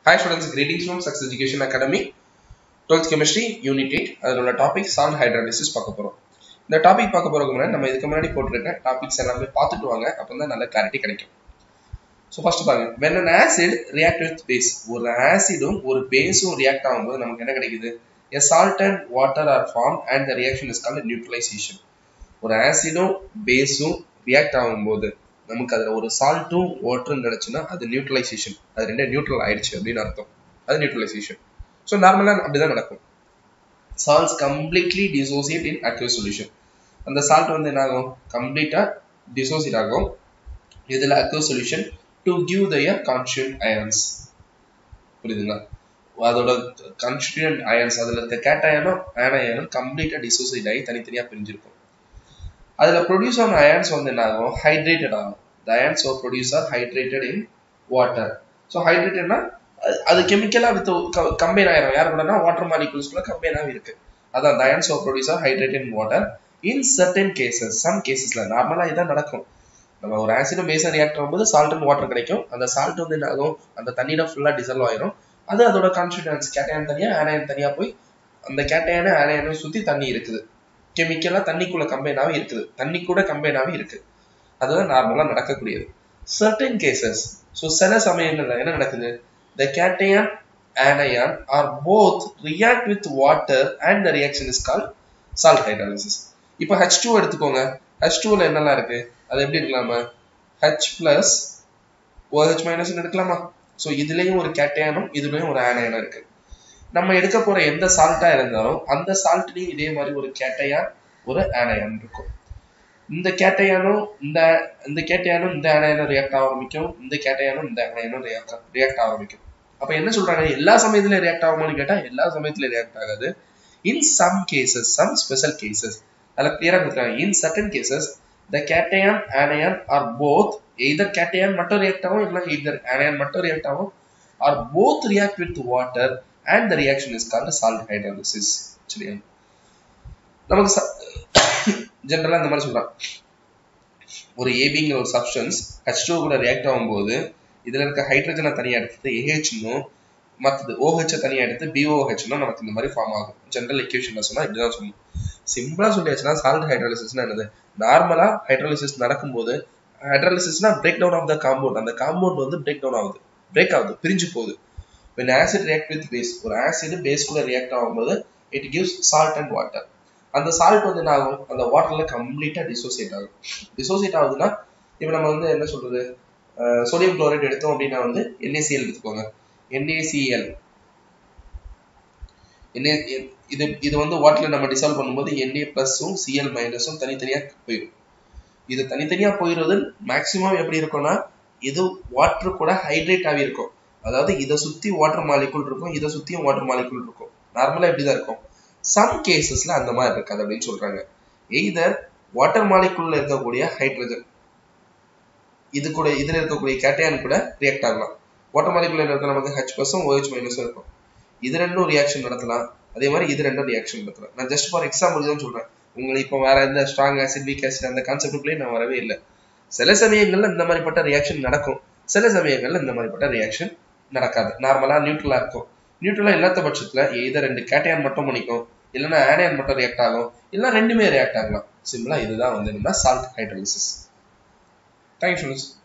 Hi students, greetings from Success Education Academy. 12th Chemistry, Unit 8. அதில் உள்ள topic salt hydrolysis பார்க்க போகிறோம் இந்த டாபிக் பார்க்க போகிறதுக்கு முன்னாடி நம்ம இதுக்கு முன்னாடி போட்டிருக்க டாபிக்ஸ் எல்லாமே பார்த்துட்டு வாங்க அப்போ தான் நல்ல கிளாரிட்டி கிடைக்கும் ஸோ ஃபர்ஸ்ட் பாருங்க when an acid react with base ஒரு ஆசிடும் ஒரு பேஸும் ரியாக்ட் ஆகும்போது நமக்கு என்ன கிடைக்குது a salt and water are formed and the reaction is called neutralization ஒரு ஆசிடும் பேஸும் ரியாக்ட் ஆகும்போது நமக்கு அதில் ஒரு சால்ட்டும் வாட்டரும் கிடச்சுன்னா அது நியூட்ரலைசேஷன் அது ரெண்டே நியூட்ரல் ஆயிடுச்சு அப்படின்னு அர்த்தம் அது நியூட்ரலைசேஷன் ஸோ நார்மலாக அப்படிதான் நடக்கும் salts completely dissociate in aqueous solution அந்த சால்ட் வந்து என்ன ஆகும் கம்ப்ளீட்டாக டிசோசியேட் ஆகும் இதில் aqueous solution to give their constituent ions புரியுதுங்களா அதோட கான்ஸ்டியூண்ட் அயன்ஸ் அதில் இருக்க கேட்டயனும் ஆனயனும் கம்ப்ளீட்டாக டிசோசியேட் ஆகி தனித்தனியாக பிரிஞ்சிருக்கும் அதில் ப்ரொடியூஸ் ஆன அயன்ஸ் வந்து என்ன ஆகும் ஹைட்ரேட்டட் ஆகும் the ions are produce are hydrated in water so ஹைட்ரேட்டட்னா அது கெமிக்கலாக வித் கம்பைன் ஆயிரும் யார் கூடனா வாட்டர் மாலிகுல்ஸ்குள்ள கம்பைன் ஆகி இருக்கு அதான் the ions are produce are hydrated in water in certain cases some கேசஸ்ல நார்மலாக இதான் நடக்கும் நம்ம ஒரு ஆசிடும் பேஸாக ரியாக்ட் ஆகும்போது சால்ட் அண்ட் வாட்டர் கிடைக்கும் அந்த சால்ட் வந்து என்ன ஆகும் அந்த தண்ணியில ஃபுல்லாக டிசல்வ் ஆயிரும் அது அதோட கான்ஸ்டியூன்ஸ் கேட்டையான் தனியாக ஆனையன் தனியாக போய் அந்த கேட்டையான ஆனையனும் சுற்றி தண்ணி இருக்குது கெமிக்கலாக தண்ணிக்குள்ள கம்பைனாகவே இருக்குது தண்ணி கூட கம்பைனாகவே இருக்கு அதுதான் நார்மலாக நடக்கக்கூடியது சர்டன் கேசஸ் ஸோ சில சமயங்கள்ல என்ன நடக்குது the cation anion are both react with water and the reaction is called salt hydrolysis இப்போ H2 எடுத்துக்கோங்க H2ல என்னெல்லாம் இருக்கு அது எப்படி இருக்கலாமா H பிளஸ் OH மைனஸ் எடுக்கலாமா ஸோ இதுலயும் ஒரு கேட்டையானும் இதுலயும் ஒரு ஆனயனும் இருக்கு நம்ம எடுக்க போற எந்த சால்ட்டா இருந்தாலும் அந்த சால்ட்லயும் இதே மாதிரி ஒரு கேட்டையான் ஒரு ஆனயன் இருக்கும் இந்த கேட்டையானும் இந்த இந்த கேட்டையானும் இந்த ஆனயனும் ரியாக்ட் ஆரம்பிக்கும் இந்த கேட்டையானும் இந்த ஆனயனும் ரியாக்ட் ரியாக்ட் ஆரம்பிக்கும் அப்ப என்ன சொல்றாங்க எல்லா சமயத்திலயும் ரியாக்ட் ஆகுமான்னு கேட்டா எல்லா சமயத்திலயும் ரியாக்ட் ஆகாது in some cases some special cases அதில் கிளியரா கொடுத்துருக்காங்க in certain cases the cation anion are both either cation மட்டும் ரியாக்ட் ஆகும் இல்லை எய்தர் ஆனயான் மட்டும் ரியாக்ட் ஆகும் or both react with water and the reaction is called salt hydrolysis சரியா நமக்கு ஜென்ரலா இந்த மாதிரி சொல்றான் ஒரு ஏபிங்கிற ஒரு சப்ஸ்டன்ஸ் ஹெச் டூ கூட ரியாக்ட் ஆகும்போது இதுல இருக்க ஹைட்ரஜனை தனியா எடுத்து ஏஹெச்னும் மற்றது ஓஹெச் தனியா எடுத்து பிஓஹெச்னும் நமக்கு இந்த மாதிரி ஃபார்ம் ஆகும் ஜென்ரல் எக்யூஷன்ல சொன்னா இப்படிதான் சொல்லணும் சிம்பிளா சொல்லியாச்சுன்னா சால்ட் ஹைட்ராலிசிஸ்னா என்னது நார்மலா ஹைட்ராலிசிஸ் நடக்கும்போது ஹைட்ராலிசிஸ்னா break down of the compound அந்த காம்பவுண்ட் வந்து பிரேக் டவுன் ஆகுது பிரேக் ஆகுது பிரிஞ்சு போகுது when acid react with base ஒரு ஆசிட் பேஸ் கூட ரியாக்ட் ஆகும்போது it gives salt and water அந்த சால்ட் வந்து என்ன ஆகும் அந்த வாட்டர்ல கம்ப்ளீட்டா டிசோசியேட் ஆகும் டிசோசியேட் ஆகுதுன்னா இப்போ நம்ம வந்து என்ன சொல்றது சோடியம் குளோரைட் எடுத்தோம் அப்படின்னா வந்து NaCl எடுத்துக்கோங்க NaCl என்ன இது இது வந்து வாட்டர்ல நம்ம டிசால்வ் பண்ணும்போது Na பிளஸும் சிஎல் மைனஸும் தனித்தனியா போயிடும் இது தனித்தனியா போயிடுறது மேக்சிமம் எப்படி இருக்கும்னா இது வாட்டர் கூட ஹைட்ரேட் ஆகி இருக்கும் அதாவது இதை சுத்தி வாட்டர் மாலிகுல் இருக்கும் இதை சுத்தியும் வாட்டர் மாலிகுல் இருக்கும் நார்மலா இப்படிதான் இருக்கும் சம் கேசஸ்ல அந்த மாதிரி இருக்காது அப்படின்னு சொல்றாங்க எய்தர் வாட்டர் மாலிகுல்ல இருக்கக்கூடிய ஹைட்ரஜன் இது கூட இதுல இருக்கக்கூடிய கேட்டையான் கூட ரியாக்ட் ஆகலாம் வாட்டர் மாலிகுல்ல இருக்க நமக்கு ஹெச் பிளஸும் ஓஹெச் மைனஸும் இருக்கும் இது ரெண்டும் ரியாக்ஷன் நடத்தலாம் அதே மாதிரி இது ரெண்டும் ரியாக்ஷன் நடத்தலாம் நான் ஜஸ்ட் ஃபார் எக்ஸாம்பிள் தான் சொல்றேன் உங்களுக்கு இப்போ வேற எந்த ஸ்ட்ராங் ஆசிட் வீக் ஆசிட் அந்த கான்செப்டுக்குள்ளேயே நான் வரவே இல்லை சில சமயங்கள்ல இந்த மாதிரிப்பட்ட ரியாக்ஷன் நடக்கும் சில சமயங்கள்ல இந்த மாதிரிப்பட்ட ரியாக்ஷன் நடக்காது நார்மலா நியூட்ரலா இருக்கும் நியூட்ரலா இல்லாத பட்சத்துல எய்தர் ரெண்டு கேட்டையான் மட்டும் பண்ணிக்கும் இல்லைன்னா ஆனியான் மட்டும் ரியாக்ட் ஆகும் இல்லைன்னா ரெண்டுமே ரியாக்ட் ஆகலாம் சிம்பிளா இதுதான் வந்து என்னன்னா சால்ட் ஹைட்ரோலிசிஸ் தேங்க்யூ